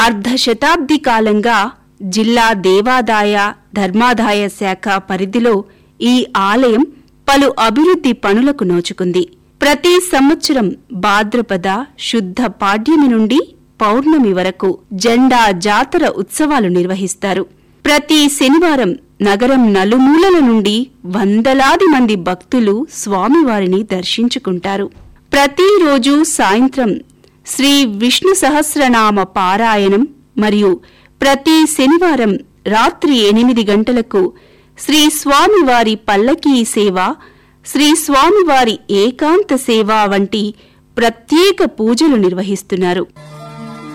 అర్ధశతాబ్ది కాలంగా జిల్లా దేవాదాయ ధర్మాదాయ శాఖ పరిధిలో ఈ ఆలయం పలు అభివృద్ధి పనులకు నోచుకుంది ప్రతి సంవత్సరం భాద్రపద శుద్ధ పాడ్యమి నుండి పౌర్ణమి వరకు జెండా జాతర ఉత్సవాలు నిర్వహిస్తారు ప్రతి శనివారం నగరం నలుమూలల నుండి వందలాది మంది భక్తులు స్వామివారిని దర్శించుకుంటారు ప్రతిరోజు సాయంత్రం శ్రీ విష్ణు సహస్రనామ పారాయణం మరియు ప్రతి శనివారం రాత్రి ఎనిమిది గంటలకు శ్రీ స్వామివారి పల్లకీ సేవ శ్రీ స్వామివారి ఏకాంత సేవ వంటి ప్రత్యేక పూజలు నిర్వహిస్తున్నారు